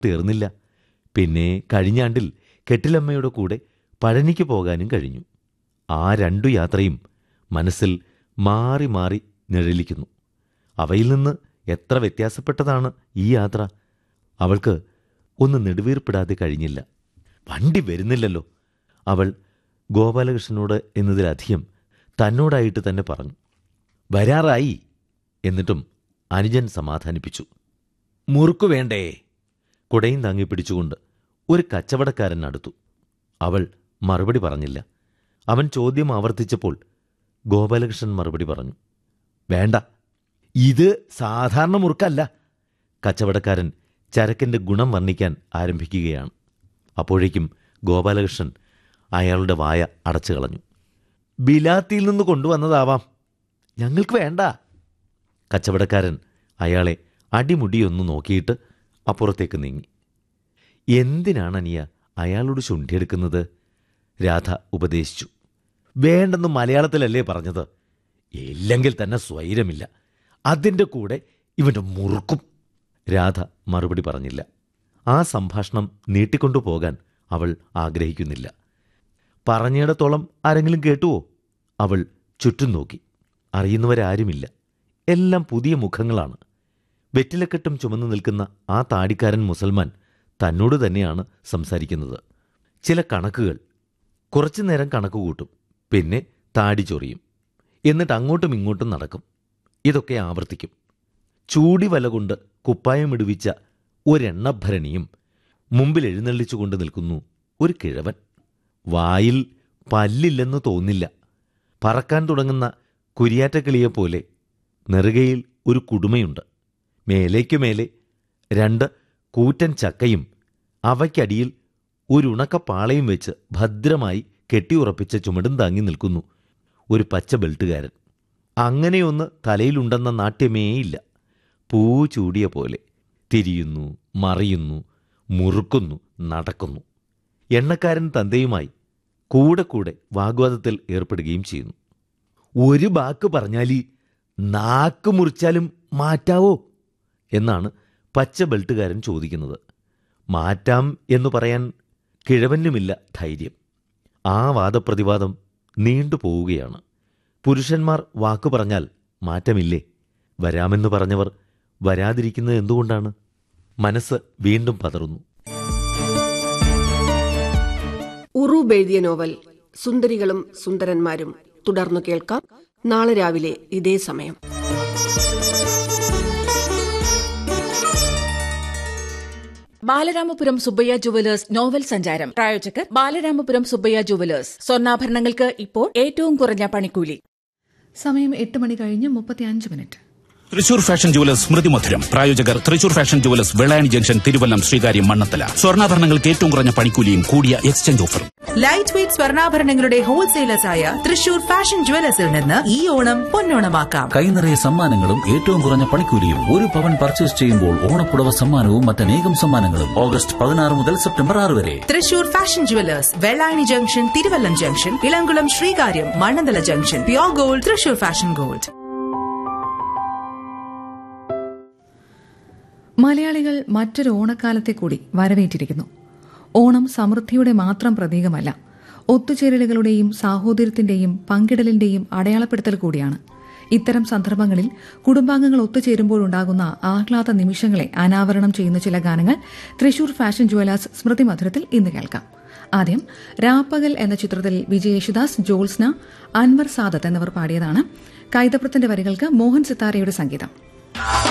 തീർന്നില്ല പിന്നെ കഴിഞ്ഞാണ്ടിൽ കെട്ടിലമ്മയുടെ കൂടെ പഴനിക്ക് പോകാനും കഴിഞ്ഞു ആ രണ്ടു യാത്രയും മനസ്സിൽ മാറി മാറി നിഴലിക്കുന്നു അവയിൽ നിന്ന് എത്ര വ്യത്യാസപ്പെട്ടതാണ് ഈ യാത്ര അവൾക്ക് ഒന്ന് നെടുവീർപ്പിടാതെ കഴിഞ്ഞില്ല വണ്ടി വരുന്നില്ലല്ലോ അവൾ ഗോപാലകൃഷ്ണനോട് എന്നതിലധികം തന്നോടായിട്ട് തന്നെ പറഞ്ഞു വരാറായി എന്നിട്ടും അനുജൻ സമാധാനിപ്പിച്ചു മുറുക്കു വേണ്ടേ കുടയും താങ്ങി പിടിച്ചുകൊണ്ട് ഒരു കച്ചവടക്കാരൻ അടുത്തു അവൾ മറുപടി പറഞ്ഞില്ല അവൻ ചോദ്യം ആവർത്തിച്ചപ്പോൾ ഗോപാലകൃഷ്ണൻ മറുപടി പറഞ്ഞു വേണ്ട ഇത് സാധാരണ മുറുക്കല്ല കച്ചവടക്കാരൻ ചരക്കിന്റെ ഗുണം വർണ്ണിക്കാൻ ആരംഭിക്കുകയാണ് അപ്പോഴേക്കും ഗോപാലകൃഷ്ണൻ അയാളുടെ വായ അടച്ചു കളഞ്ഞു ബിലാത്തിയിൽ നിന്ന് കൊണ്ടുവന്നതാവാം ഞങ്ങൾക്ക് വേണ്ട കച്ചവടക്കാരൻ അയാളെ അടിമുടിയൊന്നു നോക്കിയിട്ട് അപ്പുറത്തേക്ക് നീങ്ങി എന്തിനാണ് അനിയ അയാളോട് ശുണ്ഠിയെടുക്കുന്നത് രാധ ഉപദേശിച്ചു വേണ്ടെന്ന് മലയാളത്തിലല്ലേ പറഞ്ഞത് ഇല്ലെങ്കിൽ തന്നെ സ്വൈരമില്ല അതിൻ്റെ കൂടെ ഇവൻ്റെ മുറുക്കും രാധ മറുപടി പറഞ്ഞില്ല ആ സംഭാഷണം നീട്ടിക്കൊണ്ടു പോകാൻ അവൾ ആഗ്രഹിക്കുന്നില്ല പറഞ്ഞിടത്തോളം ആരെങ്കിലും കേട്ടുവോ അവൾ ചുറ്റും നോക്കി അറിയുന്നവരാരുമില്ല എല്ലാം പുതിയ മുഖങ്ങളാണ് വെറ്റിലക്കെട്ടും ചുമന്നു നിൽക്കുന്ന ആ താടിക്കാരൻ മുസൽമാൻ തന്നോട് തന്നെയാണ് സംസാരിക്കുന്നത് ചില കണക്കുകൾ കുറച്ചു നേരം കണക്ക് കൂട്ടും പിന്നെ താടി ചൊറിയും എന്നിട്ട് അങ്ങോട്ടും ഇങ്ങോട്ടും നടക്കും ഇതൊക്കെ ആവർത്തിക്കും ചൂടി വല കൊണ്ട് കുപ്പായം ഇടുവിച്ച ഒരെണ്ണഭരണിയും മുമ്പിൽ എഴുന്നള്ളിച്ചുകൊണ്ട് നിൽക്കുന്നു ഒരു കിഴവൻ വായിൽ പല്ലില്ലെന്ന് തോന്നില്ല പറക്കാൻ തുടങ്ങുന്ന കുരിയാറ്റക്കിളിയെപ്പോലെ നെറുകയിൽ ഒരു കുടുമയുണ്ട് മേലേക്കു മേലെ രണ്ട് കൂറ്റൻ ചക്കയും അവയ്ക്കടിയിൽ ഒരു ഉണക്കപ്പാളയും വെച്ച് ഭദ്രമായി കെട്ടിയുറപ്പിച്ച ചുമടും താങ്ങി നിൽക്കുന്നു ഒരു പച്ച ബെൽറ്റുകാരൻ അങ്ങനെയൊന്ന് തലയിലുണ്ടെന്ന നാട്യമേയില്ല പൂ ചൂടിയ പോലെ തിരിയുന്നു മറിയുന്നു മുറുക്കുന്നു നടക്കുന്നു എണ്ണക്കാരൻ തന്തയുമായി കൂടെ കൂടെ വാഗ്വാദത്തിൽ ഏർപ്പെടുകയും ചെയ്യുന്നു ഒരു വാക്ക് പറഞ്ഞാലി നാക്ക് മുറിച്ചാലും മാറ്റാവോ എന്നാണ് പച്ച ബെൽറ്റുകാരൻ ചോദിക്കുന്നത് മാറ്റാം എന്ന് പറയാൻ കിഴവനുമില്ല ധൈര്യം ആ വാദപ്രതിവാദം നീണ്ടുപോവുകയാണ് പുരുഷന്മാർ വാക്കു പറഞ്ഞാൽ മാറ്റമില്ലേ വരാമെന്ന് പറഞ്ഞവർ വരാതിരിക്കുന്നത് എന്തുകൊണ്ടാണ് മനസ്സ് വീണ്ടും പതറുന്നു ഉറൂബ് എഴുതിയ നോവൽ സുന്ദരികളും സുന്ദരന്മാരും തുടർന്നു കേൾക്കാം നാളെ രാവിലെ ഇതേ സമയം ബാലരാമപുരം സുബ്ബയ്യ ജുവലേഴ്സ് നോവൽ സഞ്ചാരം പ്രായോജകർ ബാലരാമപുരം സുബ്ബയ്യ ജുവലേഴ്സ് സ്വർണ്ണാഭരണങ്ങൾക്ക് ഇപ്പോൾ ഏറ്റവും കുറഞ്ഞ പണിക്കൂലി സമയം എട്ട് മണി കഴിഞ്ഞ് മുപ്പത്തിയഞ്ച് minute Thrissur fashion jewellers Smrithi Madhuram പ്രായോജകർ Thrissur fashion jewellers Vellayani junction Thiruvallam Sreekaryam Mannanthala സ്വർണ്ണാഭരണങ്ങൾക്ക് ഏറ്റവും കുറഞ്ഞ പണിക്കൂലിയും കൂടിയ എക്സ്ചേഞ്ച് ഓഫറും ലൈറ്റ് വെയ്റ്റ് സ്വർണ്ണാഭരണങ്ങളുടെ ഹോൾസെയിലേഴ്സായ തൃശൂർ ഫാഷൻ ജുവലേഴ്സിൽ നിന്ന് ഈ ഓണം പൊന്നോണമാക്കാം കൈനിറയ സമ്മാനങ്ങളും ഏറ്റവും കുറഞ്ഞ പണിക്കൂലിയും ഒരു പവൻ പർച്ചേസ് ചെയ്യുമ്പോൾ ഓണപ്പുടവ സമ്മാനവും മറ്റനേകം സമ്മാനങ്ങളും ഓഗസ്റ്റ് പതിനാറ് മുതൽ സെപ്റ്റംബർ ആറ് വരെ Thrissur fashion jewellers Vellayani junction Thiruvallam junction Ilamkulam Sreekaryam Mannanthala junction pure gold Thrissur fashion gold മലയാളികൾ മറ്റൊരു ഓണക്കാലത്തെ കൂടി വരവേറ്റിരിക്കുന്നു ഓണം സമൃദ്ധിയുടെ മാത്രം പ്രതീകമല്ല ഒത്തുചേരലുകളുടെയും സാഹോദര്യത്തിന്റെയും പങ്കിടലിന്റെയും അടയാളപ്പെടുത്തൽ കൂടിയാണ് ഇത്തരം സന്ദർഭങ്ങളിൽ കുടുംബാംഗങ്ങൾ ഒത്തുചേരുമ്പോഴുണ്ടാകുന്ന ആഹ്ലാദ നിമിഷങ്ങളെ അനാവരണം ചെയ്യുന്ന ചില ഗാനങ്ങൾ തൃശൂർ ഫാഷൻ ജുവലേഴ്സ് സ്മൃതി മധുരത്തിൽ ഇന്ന് കേൾക്കാം ആദ്യം രാപ്പകൽ എന്ന ചിത്രത്തിൽ വിജയ് യേശുദാസ് ജോത്സ്ന അൻവർ സാദത്ത് എന്നിവർ പാടിയതാണ് കൈതപ്രത്തിന്റെ വരികൾക്ക് മോഹൻ സിത്താരയുടെ സംഗീതം